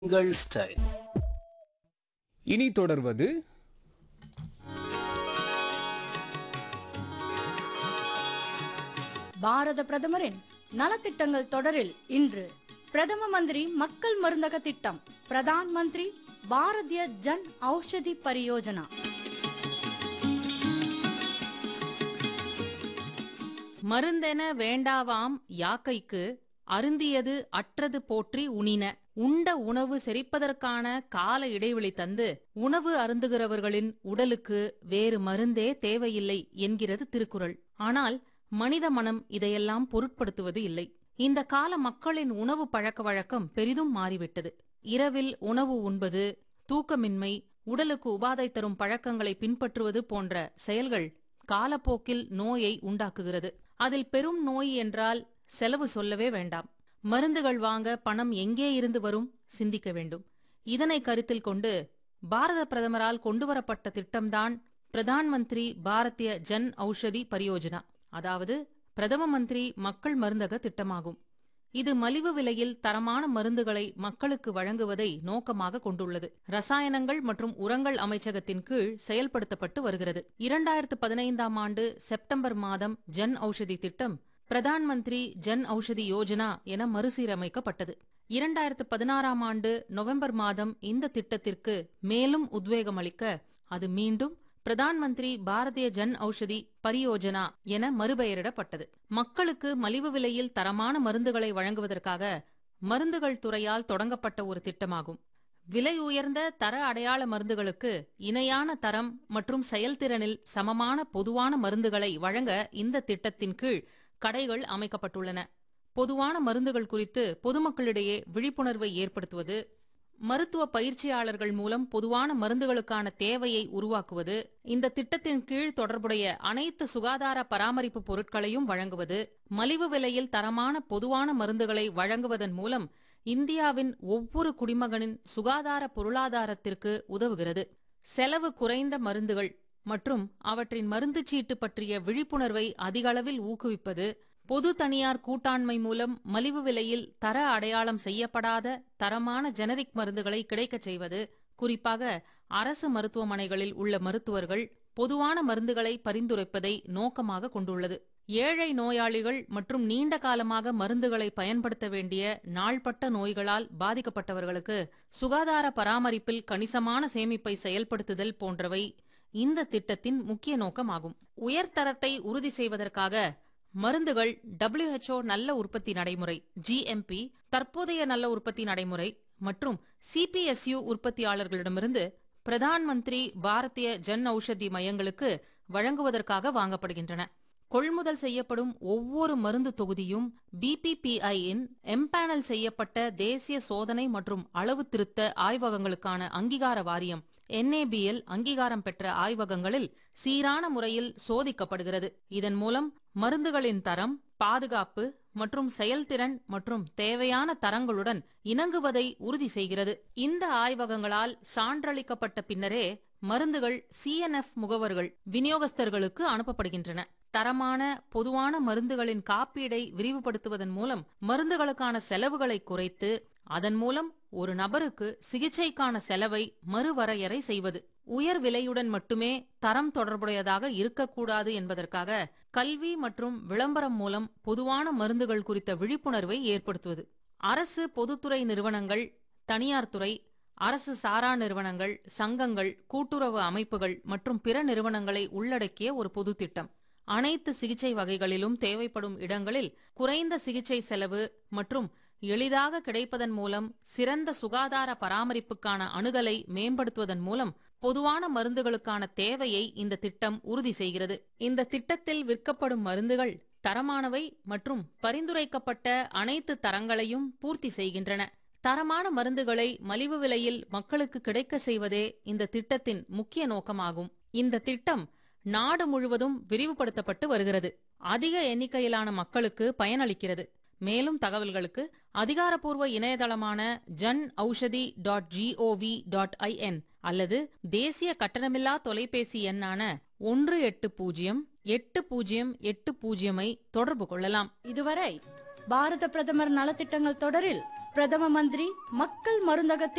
உங்கள் ஸ்டைல் இனி தொடர்வது பாரத பிரதமரின் நலத்திட்டங்கள் தொடரில் இன்று பிரதம மந்திரி மக்கள் மருந்தக திட்டம் பிரதான் மந்திரி பாரதிய ஜன் ஔஷதி பரியோஜனா மருந்தென வேண்டாவாம் யாக்கைக்கு அருந்தியது அற்றது போற்றி உணின உண்ட உணவு செரிப்பதற்கான கால இடைவெளி தந்து உணவு அருந்துகிறவர்களின் உடலுக்கு வேறு மருந்தே தேவையில்லை என்கிறது திருக்குறள் ஆனால் மனித மனம் இதையெல்லாம் பொருட்படுத்துவது இல்லை இந்த கால மக்களின் உணவு பழக்க வழக்கம் பெரிதும் மாறிவிட்டது இரவில் உணவு உண்பது தூக்கமின்மை உடலுக்கு உபாதை தரும் பழக்கங்களை பின்பற்றுவது போன்ற செயல்கள் காலப்போக்கில் நோயை உண்டாக்குகிறது அதில் பெரும் நோய் என்றால் செலவு சொல்லவே வேண்டாம் மருந்துகள் வாங்க பணம் எங்கே இருந்து வரும் சிந்திக்க வேண்டும் இதனை கருத்தில் கொண்டு பாரத பிரதமரால் கொண்டுவரப்பட்ட திட்டம்தான் பிரதான் மந்திரி பாரதிய ஜன் ஔஷதி பரியோஜனா அதாவது பிரதம மந்திரி மக்கள் மருந்தக திட்டமாகும் இது மலிவு விலையில் தரமான மருந்துகளை மக்களுக்கு வழங்குவதை நோக்கமாக கொண்டுள்ளது ரசாயனங்கள் மற்றும் உரங்கள் அமைச்சகத்தின் கீழ் செயல்படுத்தப்பட்டு வருகிறது இரண்டாயிரத்து பதினைந்தாம் ஆண்டு செப்டம்பர் மாதம் ஜன் ஔஷதி திட்டம் பிரதான் மந்திரி ஜன் ஔஷதி யோஜனா என மறுசீரமைக்கப்பட்டது இரண்டாயிரத்து பதினாறாம் ஆண்டு நவம்பர் மாதம் இந்த திட்டத்திற்கு மேலும் உத்வேகம் அளிக்க அது மீண்டும் பிரதான் மந்திரி பாரதிய ஜன் ஔஷதி பரியோஜனா என மறுபெயரிடப்பட்டது மக்களுக்கு மலிவு விலையில் தரமான மருந்துகளை வழங்குவதற்காக மருந்துகள் துறையால் தொடங்கப்பட்ட ஒரு திட்டமாகும் விலை உயர்ந்த தர அடையாள மருந்துகளுக்கு இணையான தரம் மற்றும் செயல்திறனில் சமமான பொதுவான மருந்துகளை வழங்க இந்த திட்டத்தின் கீழ் கடைகள் அமைக்கப்பட்டுள்ளன பொதுவான மருந்துகள் குறித்து பொதுமக்களிடையே விழிப்புணர்வை ஏற்படுத்துவது மருத்துவ பயிற்சியாளர்கள் மூலம் பொதுவான மருந்துகளுக்கான தேவையை உருவாக்குவது இந்த திட்டத்தின் கீழ் தொடர்புடைய அனைத்து சுகாதார பராமரிப்பு பொருட்களையும் வழங்குவது மலிவு விலையில் தரமான பொதுவான மருந்துகளை வழங்குவதன் மூலம் இந்தியாவின் ஒவ்வொரு குடிமகனின் சுகாதார பொருளாதாரத்திற்கு உதவுகிறது செலவு குறைந்த மருந்துகள் மற்றும் அவற்றின் மருந்து சீட்டு பற்றிய விழிப்புணர்வை அதிகளவில் ஊக்குவிப்பது பொது தனியார் கூட்டாண்மை மூலம் மலிவு விலையில் தர அடையாளம் செய்யப்படாத தரமான ஜெனரிக் மருந்துகளை கிடைக்கச் செய்வது குறிப்பாக அரசு மருத்துவமனைகளில் உள்ள மருத்துவர்கள் பொதுவான மருந்துகளை பரிந்துரைப்பதை நோக்கமாக கொண்டுள்ளது ஏழை நோயாளிகள் மற்றும் நீண்ட காலமாக மருந்துகளை பயன்படுத்த வேண்டிய நாள்பட்ட நோய்களால் பாதிக்கப்பட்டவர்களுக்கு சுகாதார பராமரிப்பில் கணிசமான சேமிப்பை செயல்படுத்துதல் போன்றவை இந்த திட்டத்தின் முக்கிய நோக்கமாகும் உயர்தரத்தை உறுதி செய்வதற்காக மருந்துகள் WHO நல்ல உற்பத்தி நடைமுறை ஜிஎம்பி தற்போதைய நல்ல உற்பத்தி நடைமுறை மற்றும் சிபிஎஸ்யு உற்பத்தியாளர்களிடமிருந்து பிரதான் மந்திரி பாரதிய ஜன் ஔஷதி மையங்களுக்கு வழங்குவதற்காக வாங்கப்படுகின்றன கொள்முதல் செய்யப்படும் ஒவ்வொரு மருந்து தொகுதியும் பிபிபிஐ இன் எம்பேனல் செய்யப்பட்ட தேசிய சோதனை மற்றும் அளவு திருத்த ஆய்வகங்களுக்கான அங்கீகார வாரியம் என்ஏபிஎல் அங்கீகாரம் பெற்ற ஆய்வகங்களில் சீரான முறையில் சோதிக்கப்படுகிறது இதன் மூலம் மருந்துகளின் தரம் பாதுகாப்பு மற்றும் செயல்திறன் மற்றும் தேவையான தரங்களுடன் இணங்குவதை உறுதி செய்கிறது இந்த ஆய்வகங்களால் சான்றளிக்கப்பட்ட பின்னரே மருந்துகள் சிஎன்எஃப் முகவர்கள் விநியோகஸ்தர்களுக்கு அனுப்பப்படுகின்றன தரமான பொதுவான மருந்துகளின் காப்பீடை விரிவுபடுத்துவதன் மூலம் மருந்துகளுக்கான செலவுகளை குறைத்து அதன் மூலம் ஒரு நபருக்கு சிகிச்சைக்கான செலவை மறுவரையறை செய்வது உயர் விலையுடன் மட்டுமே தரம் தொடர்புடையதாக இருக்கக்கூடாது என்பதற்காக கல்வி மற்றும் விளம்பரம் மூலம் பொதுவான மருந்துகள் குறித்த விழிப்புணர்வை ஏற்படுத்துவது அரசு பொதுத்துறை நிறுவனங்கள் தனியார் துறை அரசு சாரா நிறுவனங்கள் சங்கங்கள் கூட்டுறவு அமைப்புகள் மற்றும் பிற நிறுவனங்களை உள்ளடக்கிய ஒரு பொது திட்டம் அனைத்து சிகிச்சை வகைகளிலும் தேவைப்படும் இடங்களில் குறைந்த சிகிச்சை செலவு மற்றும் எளிதாக கிடைப்பதன் மூலம் சிறந்த சுகாதார பராமரிப்புக்கான அணுகலை மேம்படுத்துவதன் மூலம் பொதுவான மருந்துகளுக்கான தேவையை இந்த திட்டம் உறுதி செய்கிறது இந்த திட்டத்தில் விற்கப்படும் மருந்துகள் தரமானவை மற்றும் பரிந்துரைக்கப்பட்ட அனைத்து தரங்களையும் பூர்த்தி செய்கின்றன தரமான மருந்துகளை மலிவு விலையில் மக்களுக்கு கிடைக்க செய்வதே இந்த திட்டத்தின் முக்கிய நோக்கமாகும் இந்த திட்டம் நாடு முழுவதும் விரிவுபடுத்தப்பட்டு வருகிறது அதிக எண்ணிக்கையிலான மக்களுக்கு பயனளிக்கிறது மேலும் தகவல்களுக்கு அதிகாரப்பூர்வ இணையதளமான Jan Aushadhi dot GOV dot IN அல்லது தேசிய கட்டணமில்லா தொலைபேசி எண்ணான ஒன்று எட்டு பூஜ்ஜியம் எட்டு பூஜ்ஜியம் எட்டு பூஜ்ஜியமை தொடர்பு கொள்ளலாம் இதுவரை பாரத பிரதமர் நலத்திட்டங்கள் தொடரில் பிரதம மந்திரி மக்கள் மருந்தக